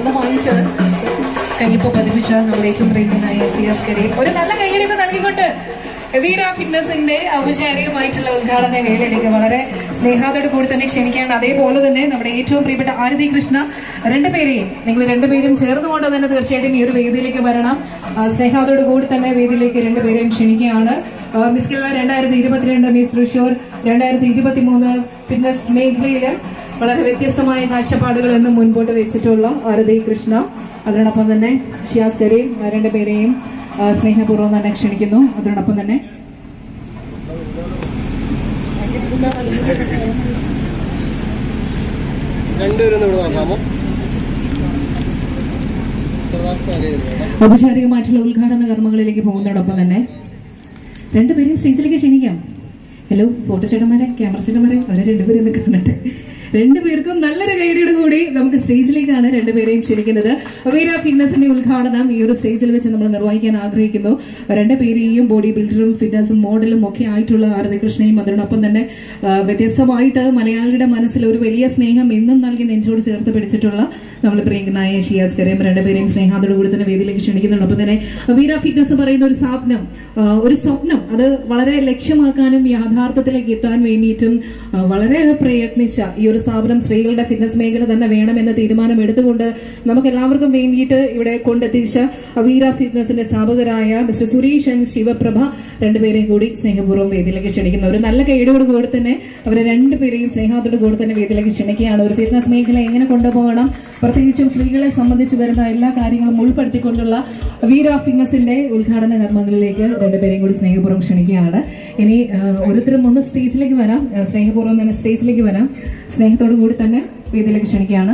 വന്ന് വാങ്ങിച്ചത് കയ്യിപ്പോ പതിപ്പിച്ച നമ്മുടെ ഏറ്റവും പ്രിയങ്കനായ ഷിയാസ്കരെ ഒരു നല്ല കൈയടിപ്പ് നൽകിക്കൊണ്ട് വീര ഫിറ്റ്നസിന്റെ ഔപചാരികമായിട്ടുള്ള ഉദ്ഘാടന വേളയിലേക്ക് വളരെ സ്നേഹാദോട് കൂടി തന്നെ ക്ഷണിക്കുകയാണ് അതേപോലെ തന്നെ നമ്മുടെ ഏറ്റവും പ്രിയപ്പെട്ട ആരതി കൃഷ്ണ രണ്ടുപേരെയും നിങ്ങൾ രണ്ടുപേരും ചേർന്നുകൊണ്ട് തന്നെ തീർച്ചയായിട്ടും ഈ ഒരു വേദിയിലേക്ക് വരണം ആ, സ്നേഹാദോട് കൂടി തന്നെ വേദിയിലേക്ക് രണ്ടുപേരെയും ക്ഷണിക്കുകയാണ് ആ, മിസ് കേരള രണ്ടായിരത്തി ഇരുപത്തിരണ്ട് മിസ് തൃശൂർ രണ്ടായിരത്തി ഇരുപത്തി മൂന്ന് ഫിറ്റ്നസ് മേഖലയില് വളരെ വ്യത്യസ്തമായ കാഴ്ചപ്പാടുകൾ എന്നും മുൻപോട്ട് വെച്ചിട്ടുള്ള ആരതി കൃഷ്ണ അതിനോടൊപ്പം തന്നെ ഷിയാസ് കരീം രണ്ടുപേരെയും ആ, സ്നേഹപൂർവ്വം തന്നെ ക്ഷണിക്കുന്നു അതിനോടൊപ്പം തന്നെ രണ്ടുപേരും ഒന്ന് ഇവിടെ നോക്കാമോ സർദാർ സാരി ഔപചാരികമായിട്ടുള്ള ഉദ്ഘാടന കർമ്മങ്ങളിലേക്ക് പോകുന്നതോടൊപ്പം തന്നെ രണ്ടുപേരും സ്റ്റേജിലേക്ക് ക്ഷണിക്കാം ഹലോ ഫോട്ടോ ചേട്ടന്മാരെ ക്യാമറ ചേട്ടന്മാരെ അവരെ രണ്ടുപേരും ഒന്ന് കാണട്ടെ രണ്ടുപേർക്കും നല്ലൊരു ഗൈഡിയോട് കൂടി നമുക്ക് സ്റ്റേജിലേക്കാണ് രണ്ടുപേരെയും ക്ഷണിക്കുന്നത് വീര ഫിറ്റ്നസിന്റെ ഉദ്ഘാടനം ഈ ഒരു സ്റ്റേജിൽ വെച്ച് നമ്മൾ നിർവഹിക്കാൻ ആഗ്രഹിക്കുന്നു രണ്ടുപേരെയും ബോഡി ബിൽഡറും ഫിറ്റ്നസും മോഡലും ഒക്കെ ആയിട്ടുള്ള ആരതി കൃഷ്ണയും അതിനോടൊപ്പം തന്നെ ആ, വ്യത്യസ്തമായിട്ട് മലയാളിയുടെ മനസ്സിൽ ഒരു വലിയ സ്നേഹം എന്നും നൽകി നെഞ്ചോട് ചേർത്ത് പിടിച്ചിട്ടുള്ള നമ്മൾ പ്രിയങ്കനായ ഷിയാസ് കരയും രണ്ടുപേരെയും സ്നേഹാദോട് കൂടി തന്നെ വേദിയിലേക്ക് ക്ഷണിക്കുന്നുണ്ട് ഒപ്പം തന്നെ വീര ഫിറ്റ്നസ് പറയുന്ന ഒരു സ്വപ്നം ആ, ഒരു സ്വപ്നം അത് വളരെ ലക്ഷ്യമാക്കാനും യാഥാർത്ഥ്യത്തിലേക്ക് എത്താൻ വേണ്ടിയിട്ടും ആ, വളരെ പ്രയത്നിച്ച ഈ ഒരു സ്ഥാപനം സ്ത്രീകളുടെ ഫിറ്റ്നസ് മേഖല തന്നെ വേണമെന്ന തീരുമാനം എടുത്തുകൊണ്ട് നമുക്ക് എല്ലാവർക്കും വേണ്ടിയിട്ട് ഇവിടെ കൊണ്ടെത്തിച്ച വീര ഫിറ്റ്നസിന്റെ സ്ഥാപകരായ മിസ്റ്റർ സുരേഷ് ആൻഡ് ശിവപ്രഭ രണ്ടുപേരെയും കൂടി സ്നേഹപൂർവ്വം വേദിയിലേക്ക് ക്ഷണിക്കുന്നു ഒരു നല്ല കൈയോട് കൂടി തന്നെ അവരെ രണ്ടുപേരെയും സ്നേഹത്തോട് കൂടി തന്നെ വേദിയിലേക്ക് ക്ഷണിക്കുകയാണ് ഒരു ഫിറ്റ്നസ് മേഖല എങ്ങനെ കൊണ്ടുപോകണം പ്രത്യേകിച്ചും സ്ത്രീകളെ സംബന്ധിച്ച് വരുന്ന എല്ലാ കാര്യങ്ങളും ഉൾപ്പെടുത്തിക്കൊണ്ടുള്ള വീര ഫിറ്റ്നസിന്റെ ഉദ്ഘാടന കർമ്മങ്ങളിലേക്ക് രണ്ടുപേരെയും കൂടി സ്നേഹപൂർവ്വം ക്ഷണിക്കുകയാണ് ഇനി ആ, ഓരോരുത്തരും ഒന്ന് സ്റ്റേജിലേക്ക് വരാം ആ, സ്നേഹപൂർവ്വം തന്നെ സ്റ്റേജിലേക്ക് വരാം സ്നേഹത്തോടു കൂടി തന്നെ വേദിയിലേക്ക് ക്ഷണിക്കുകയാണ്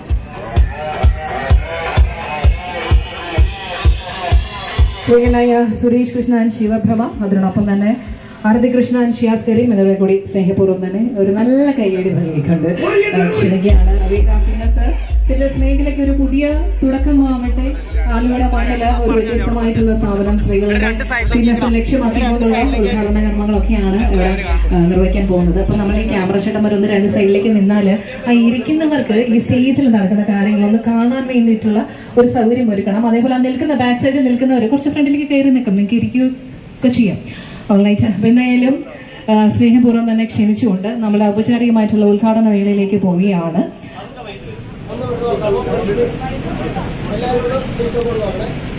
പ്രിയനായ സുരേഷ് കൃഷ്ണ ആൻഡ് ശിവപ്രഭ അതിനോടൊപ്പം തന്നെ ആരതി കൃഷ്ണ ആൻഡ് ഷിയാസ് കരീം എന്നിവരെ കൂടി സ്നേഹപൂർവ്വം തന്നെ ഒരു നല്ല കൈയടി നൽകിക്കൊണ്ട് ആ, ക്ഷണിക്കുകയാണ് വീര ഫിറ്റ്നസ് ഫിറ്റ്നസ് മേഖലയ്ക്ക് ഒരു പുതിയ തുടക്കമാവട്ടെ ആലുവയുടെ മണ്ണില് ഒരു വ്യത്യസ്തമായിട്ടുള്ള സ്ഥാപനം സ്ത്രീകളുടെ ഫിറ്റ്നസ് ലക്ഷ്യമാക്കിക്കൊണ്ടുള്ള ഉദ്ഘാടന കർമ്മങ്ങളൊക്കെയാണ് ഇവിടെ ആ, നിർവഹിക്കാൻ പോകുന്നത് അപ്പൊ നമ്മൾ ഈ ക്യാമറ ഷട്ടന്മാർ ഒന്ന് രണ്ട് സൈഡിലേക്ക് നിന്നാല് ആ ഇരിക്കുന്നവർക്ക് ഈ സ്റ്റേജിൽ നടക്കുന്ന കാര്യങ്ങളൊന്ന് കാണാൻ വേണ്ടിയിട്ടുള്ള ഒരു സൗകര്യം ഒരുക്കണം അതേപോലെ ആ നിൽക്കുന്ന ബാക്ക് സൈഡിൽ നിൽക്കുന്നവർ കുറച്ച് ഫ്രണ്ടിലേക്ക് കയറി നിൽക്കും നിങ്ങൾക്ക് ഇരിക്കുകയൊക്കെ ചെയ്യാം ഓൾറൈറ്റ് അപ്പൊ എന്തായാലും ആ, സ്നേഹപൂർവ്വം തന്നെ ക്ഷണിച്ചുകൊണ്ട് നമ്മൾ ഔപചാരികമായിട്ടുള്ള ഉദ്ഘാടന വേളയിലേക്ക് പോവുകയാണ് എല്ലാവരും കൂടെ തിരിച്ചു കൊണ്ടുപോകണം